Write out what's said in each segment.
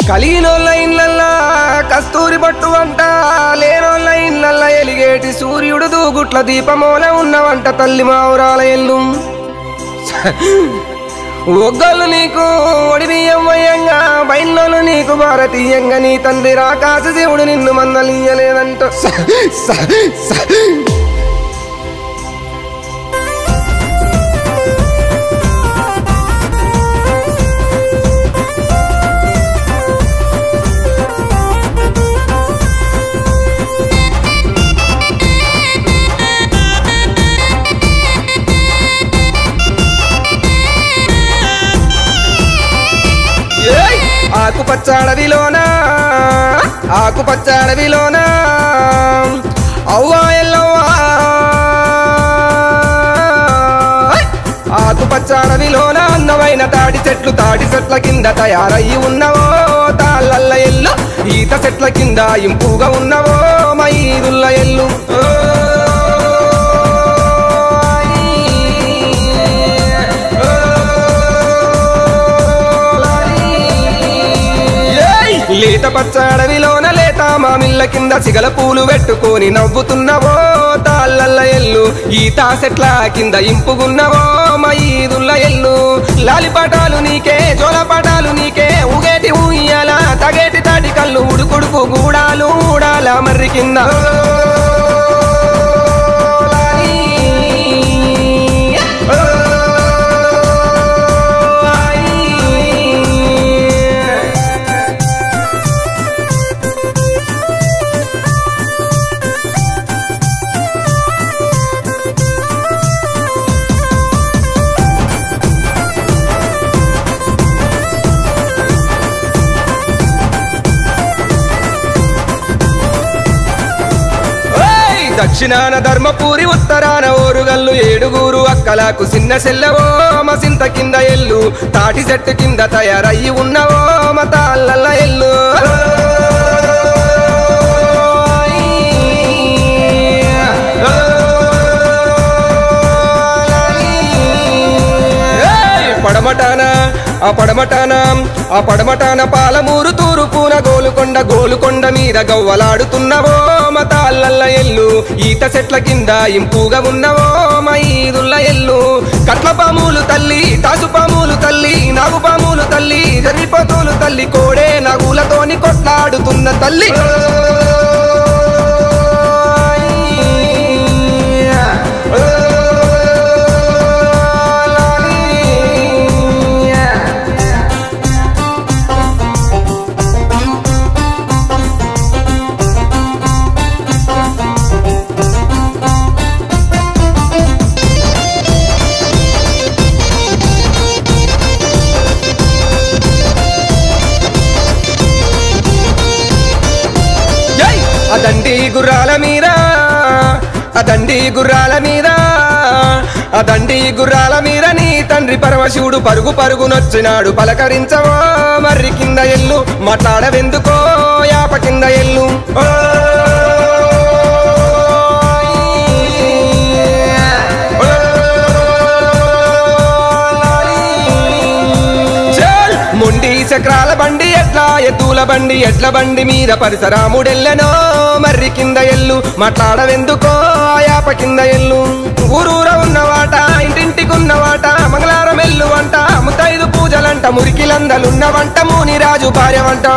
కలిగినోళ్ళ ఇండ్లల్లా కస్తూరి బట్టు వంట లేనోళ్ళ ఇండ్లల్లా ఎలిగేటి సూర్యుడు దూగుట్ల దీపమూల ఉన్నవంట తల్లి మావురాల ఎల్లు ఒగ్గళ్ళు నీకు ఒడిబియ్యమ్మయ్యంగా బయల్లోను నీకు భారతీయంగా నీ తండ్రి రాకాశ శివుడు నిన్ను మందలియ్యలేదంట స- స- స- ఏయ్! ఆకుపచ్చ అడవిలోనా ఆకుపచ్చ అడవిలోనా అవ్వా ఎల్లవ్వా ఆకుపచ్చ అడవిలోన అందమైన తాటి చెట్లు తాటి చెట్ల కింద తయారయ్యి ఉన్నవో తాళ్ళల్ల ఎల్లు ఈత చెట్ల కింద ఇంపుగా ఉన్నవో మైదుల్ల ఎల్లు ఓ, ఏయ్! లేత పచ్చ అడవిలోన లేత మామిళ్ళ కింద సిగల పూలు పెట్టుకొని నవ్వుతున్నవో తాళ్ళల్ల ఎల్లు ఈత చెట్ల కింద ఇంపుగున్నవో మయీదుల్ల ఎల్లు లాలిపాటాలు నీకే జోలపాటాలు నీకే ఉగేటి ఊయ్యాల తగేటి తాటి కళ్ళు ఉడుకుడుకు గూడాలు ఊడాల మర్రి కింద లాలి. ఓ, లాలి. ఏయ్! దక్షిణాన ధర్మపూరి ఉత్తరాన ఓరుగల్లు ఏడుగురు అక్కలకు చిన్న సెల్లవో మసింత కింద ఎల్లు తాటి చెట్టు కింద తయారయ్యి ఉన్నవో మతాళ్ళ ఎల్లు ఏయ్! పడమటాన ఆ పడమటాన ఆ పడమటాన పాలమూరు తూరుపూన గోలుకొండ గోలుకొండ మీద గవ్వలాడుతున్నవో మతాళ్ళల్ల ఎల్లు ఈత చెట్ల కింద ఇంపుగా ఉన్నవో మైదుల్ల ఎల్లు కట్ల పాములు తల్లి తాసు పాములు తల్లి నాగు పాములు తల్లి జరిపోతులు తల్లి కోడే నగులతోని కొట్లాడుతున్న తల్లి ఏయ్! అదండి గుర్రాల మీద అదండి గుర్రాల మీద అదండి గుర్రాల మీద నీ తండ్రి పరమశివుడు పరుగు పరుగునొచ్చినాడు పలకరించవో మర్రి కింద ఎల్లు మాట్లాడవెందుకో యాప కింద ఎల్లు ఓ! చల్! మొండి చక్రాల బండి ఎట్లా ఎద్దుల బండి ఎట్ల బండి మీద పరిసరాముడెల్లెనో మర్రి కింద ఎల్లు మాట్లాడవెందుకో యాప కింద ఎల్లు ఊరూర ఉన్నవాట ఇంటింటికి ఉన్నవాట మంగళారం ఎల్లు వంట ముత్తైదు పూజలంట మురికిలందలున్న వంట మూని రాజు భార్య వంట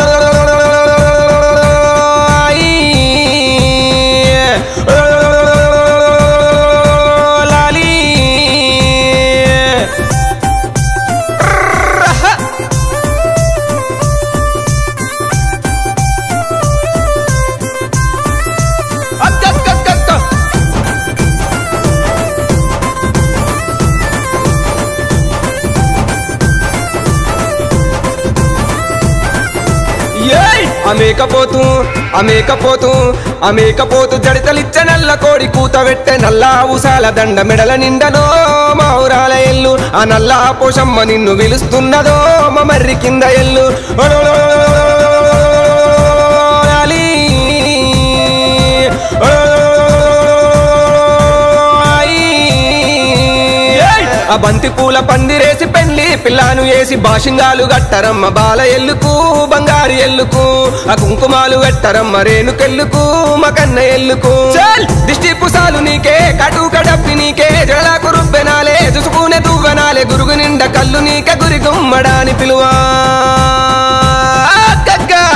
లాలి అక్కక్కక్కక్క. ఏయ్! ఆ మేకపోతు ఆ మేకపోతు ఆ మేకపోతు జడితలిచ్చ నల్ల కోడి కూత పెట్టే నల్ల ఉసాల దండ మెడల నిండలో మావురాల ఎల్లు ఆ నల్ల పోషమ్మ నిన్ను పిలుస్తున్నదో మా మర్రి కింద ఎల్లు లాలి. ఏయ్! ఆ బంతి పూల పందిరేసి పెళ్లి పిల్లాను వేసి బాషింగాలు గట్టరమ్మ బాల ఎల్లుకు బంగారు గోదారి ఎల్లుకు ఆ కుంకుమాలు వెట్టరమ్మ రేణుకెల్లుకు మా కన్న ఎల్లుకు చల్ దిష్టి పుసాలు నీకే కటుక డప్పి నీకే జడలకు రుబ్బెనాలే చూసుకునే దువ్వెనాలే గురుగు నిండా కళ్ళు నీకే గురి గుమ్మడాని పిలువా గగ్గా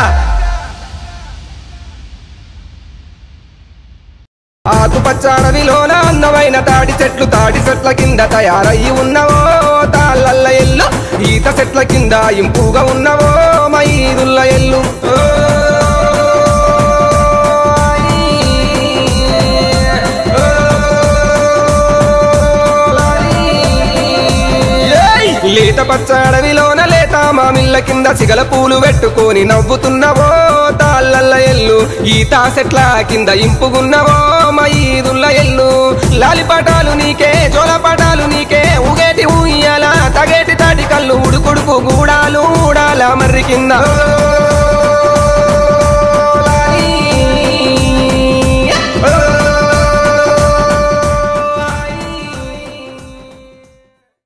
ఆకుపచ్చ అడవిలోన అందమైన తాడి చెట్లు తాడి చెట్ల కింద తయారయ్యి ఉన్నవో తాళ్ళల్ల ఎల్లు ఈత చెట్ల కింద ఇంపుగా ఉన్నవో మైదుల్ల ఎల్లు ఓ, ఓ, ఏయ్! లేత పచ్చ అడవిలోన లేత మామిళ్ళ కింద సిగల పూలు పెట్టుకొని నవ్వుతున్నవో తాళ్ళల్ల ఎల్లు ఈత చెట్ల కింద ఇంపుగున్నవో మైదుల్ల ఎల్లు లాలిపాటాలు నీకే జోలపాటాలు నీకే ఊగేటి ఊయ్యాల తగేటి తాటి కళ్ళు ఉడుకుడుకు గూడాలు ఊడాల మర్రి కింద ఓ,